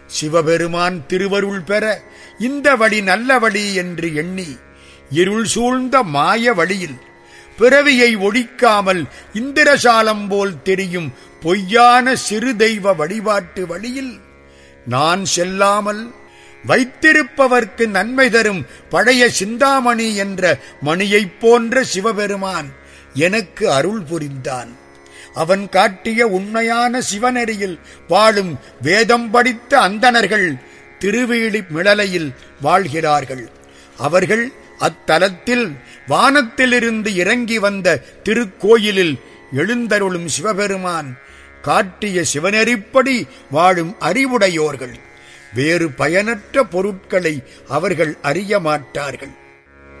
சிவபெருமான் திருவருள் பெற இந்த வழி நல்ல வழி என்று எண்ணி இருள் சூழ்ந்த மாய வழியில் பிறவியை ஒழிக்காமல் இந்திரசாலம் போல் தெரியும் பொய்யான சிறு தெய்வ வழிபாட்டு வழியில் நான் செல்லாமல் வைத்திருப்பவர்க்கு நன்மை தரும் பழைய சிந்தாமணி என்ற மணியைப் போன்ற சிவபெருமான் எனக்கு அருள் புரிந்தான் அவன் காட்டிய உண்மையான சிவநெறியில் வாழும் வேதம் படித்த அந்தணர்கள் திருவேலி மிளலையில் வாழ்கிறார்கள் அவர்கள் அத்தலத்தில் வானத்திலிருந்து இறங்கி வந்த திருக்கோயிலில் எழுந்தருளும் சிவபெருமான் காட்டிய சிவநெறிப்படி வாழும் அறிவுடையோர்கள் வேறு பயனற்ற பொருட்களை அவர்கள் அறிய மாட்டார்கள்